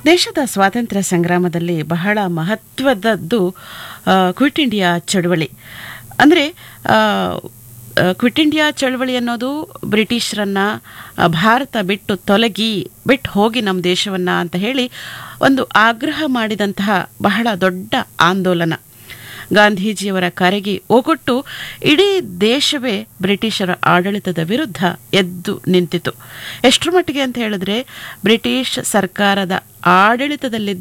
ದೇಶದ ಸ್ವಾತಂತ್ರ್ಯ ಸಂಗ್ರಾಮದಲ್ಲಿ ಬಹಳ ಮಹತ್ವದದ್ದು ಆ, ಕ್ವಿಟ್ ಇಂಡಿಯಾ ಚಳವಳಿ ಅಂದರೆ ಕ್ವಿಟ್ ಇಂಡಿಯಾ ಚಳವಳಿ ಅನ್ನೋದು ಬ್ರಿಟಿಷರನ್ನ ಆ, ಭಾರತ ಬಿಟ್ಟು ತೊಲಗಿ ಬಿಟ್ಟು ಹೋಗಿ ನಮ್ಮ ದೇಶವನ್ನ ಅಂತ ಹೇಳಿ ಒಂದು ಆಗ್ರಹ ಮಾಡಿದಂತಹ ಬಹಳ ದೊಡ್ಡ ಆಂದೋಲನ ಗಾಂಧೀಜಿಯವರ ಕರೆಗೆ ಒಗೊಟ್ಟು ಇಡೀ ದೇಶವೇ ಬ್ರಿಟಿಷರ ಆಡಳಿತದ ವಿರುದ್ಧ ಎದ್ದು ನಿಂತಿತು ಎಷ್ಟರ ಮಟ್ಟಿಗೆ ಅಂತ ಹೇಳಿದ್ರೆ ಬ್ರಿಟಿಷ್ ಸರ್ಕಾರದ ಆಡಳಿತದಲ್ಲಿದ್ದ